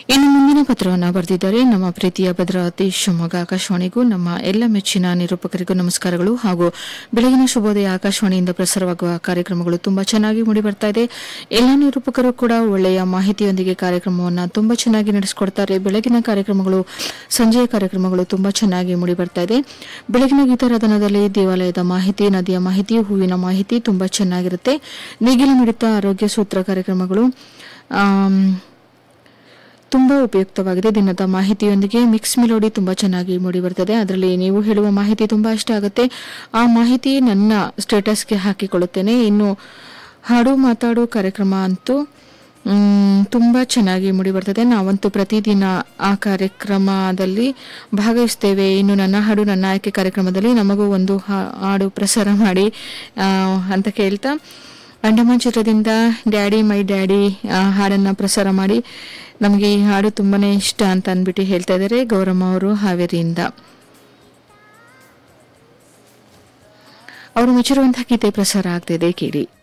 ಇನ್ನು ಮುಂದಿನ ಪತ್ರವನ್ನು ಬರೆದಿದ್ದಾರೆ ನಮ್ಮ ಪ್ರೀತಿಯ ಭದ್ರಾವತಿ ಶಿವಮೊಗ್ಗ ಆಕಾಶವಾಣಿಗೂ ನಮ್ಮ ಎಲ್ಲ ಮೆಚ್ಚಿನ ನಿರೂಪಕರಿಗೂ ನಮಸ್ಕಾರಗಳು ಹಾಗೂ ಬೆಳಗಿನ ಶುಭೋದಯ ಆಕಾಶವಾಣಿಯಿಂದ ಪ್ರಸಾರವಾಗುವ ಕಾರ್ಯಕ್ರಮಗಳು ತುಂಬಾ ಚೆನ್ನಾಗಿ ಮೂಡಿ ಬರ್ತಾ ಇದೆ ಎಲ್ಲ ನಿರೂಪಕರು ಕೂಡ ಒಳ್ಳೆಯ ಮಾಹಿತಿಯೊಂದಿಗೆ ಕಾರ್ಯಕ್ರಮವನ್ನು ತುಂಬಾ ಚೆನ್ನಾಗಿ ನಡೆಸಿಕೊಡ್ತಾರೆ ಬೆಳಗಿನ ಕಾರ್ಯಕ್ರಮಗಳು ಸಂಜೆಯ ಕಾರ್ಯಕ್ರಮಗಳು ತುಂಬಾ ಚೆನ್ನಾಗಿ ಮೂಡಿ ಬರ್ತಾ ಇದೆ ಬೆಳಗಿನ ಗೀತಾರಾಧನದಲ್ಲಿ ದೇವಾಲಯದ ಮಾಹಿತಿ ನದಿಯ ಮಾಹಿತಿ ಹೂವಿನ ಮಾಹಿತಿ ತುಂಬಾ ಚೆನ್ನಾಗಿರುತ್ತೆ ನೇಗಿಲ ಮಿಡಿತ ಆರೋಗ್ಯ ಸೂತ್ರ ಕಾರ್ಯಕ್ರಮಗಳು ಆಮ್, ತುಂಬಾ ಉಪಯುಕ್ತವಾಗಿದೆ ದಿನದ ಮಾಹಿತಿಯೊಂದಿಗೆ ಮಿಕ್ಸ್ ಮಿಲೋಡಿ ತುಂಬಾ ಚೆನ್ನಾಗಿ ಮೂಡಿ ಬರ್ತದೆ ಅದರಲ್ಲಿ ನೀವು ಹೇಳುವ ಮಾಹಿತಿ ತುಂಬಾ ಇಷ್ಟ ಆಗುತ್ತೆ ಆ ಮಾಹಿತಿ ನನ್ನ ಸ್ಟೇಟಸ್ಗೆ ಹಾಕಿಕೊಳ್ಳುತ್ತೇನೆ ಇನ್ನು ಹಾಡು ಮಾತಾಡು ಕಾರ್ಯಕ್ರಮ ಅಂತೂ ಮ್, ತುಂಬಾ ಚೆನ್ನಾಗಿ ಮೂಡಿ ಬರ್ತದೆ ನಾವಂತೂ ಪ್ರತಿದಿನ ಆ ಕಾರ್ಯಕ್ರಮದಲ್ಲಿ ಭಾಗವಹಿಸ್ತೇವೆ ಇನ್ನು ನನ್ನ ಹಾಡು ನನ್ನ ಆಯ್ಕೆ ಕಾರ್ಯಕ್ರಮದಲ್ಲಿ ನಮಗೂ ಒಂದು ಹಾ- ಹಾಡು ಪ್ರಸಾರ ಮಾಡಿ ಆ, ಅಂತ ಕೇಳ್ತಾ ಅಂಡಮಾನ್ ಚಿತ್ರದಿಂದ ಡ್ಯಾಡಿ ಮೈ ಡ್ಯಾಡಿ ಆ, ಹಾಡನ್ನ ಪ್ರಸಾರ ಮಾಡಿ ನಮಗೆ ಈ ಹಾಡು ತುಂಬಾನೇ ಇಷ್ಟ ಅಂತ ಅಂದ್ಬಿಟ್ಟು ಹೇಳ್ತಾ ಇದ್ದಾರೆ ಗೌರಮ್ಮ ಅವರು ಹಾವೇರಿಯಿಂದ ಅವರು ಮೆಚ್ಚಿರುವಂತಹ ಗೀತೆ ಪ್ರಸಾರ ಆಗ್ತಿದೆ ಕೇಳಿ